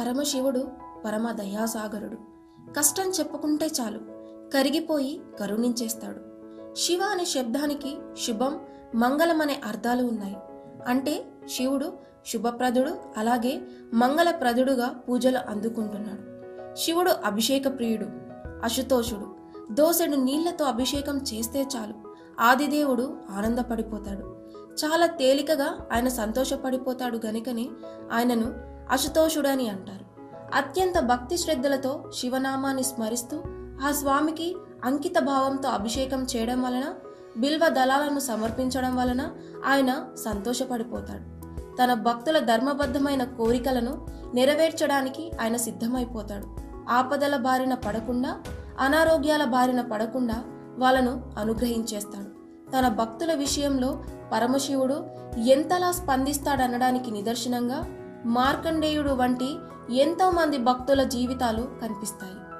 పరమశివుడు పరమ దయాసాగరుడు కష్టం చెప్పుకుంటే చాలు కరిగిపోయి కరుణించేస్తాడు శివ అనే శబ్దానికి శుభం మంగళం అనే అర్థాలు ఉన్నాయి అంటే శివుడు శుభప్రదుడు అలాగే మంగళప్రదుడుగా పూజలు అందుకుంటున్నాడు శివుడు అభిషేక ప్రియుడు అశుతోషుడు దోసెడు నీళ్లతో అభిషేకం చేస్తే చాలు ఆదిదేవుడు ఆనందపడిపోతాడు చాలా తేలికగా ఆయన సంతోషపడిపోతాడు గనుకని ఆయనను అశుతోషుడని అంటారు అత్యంత భక్తి శ్రద్ధలతో శివనామాన్ని స్మరిస్తూ ఆ స్వామికి అంకిత భావంతో అభిషేకం చేయడం వలన బిల్వ దళాలను సమర్పించడం వలన ఆయన సంతోషపడిపోతాడు తన భక్తుల ధర్మబద్ధమైన కోరికలను నెరవేర్చడానికి ఆయన సిద్ధమైపోతాడు ఆపదల బారిన పడకుండా అనారోగ్యాల బారిన పడకుండా వాళ్ళను అనుగ్రహించేస్తాడు తన భక్తుల విషయంలో పరమశివుడు ఎంతలా స్పందిస్తాడనడానికి నిదర్శనంగా మార్కండేయుడు వంటి ఎంతో మంది భక్తుల జీవితాలు కనిపిస్తాయి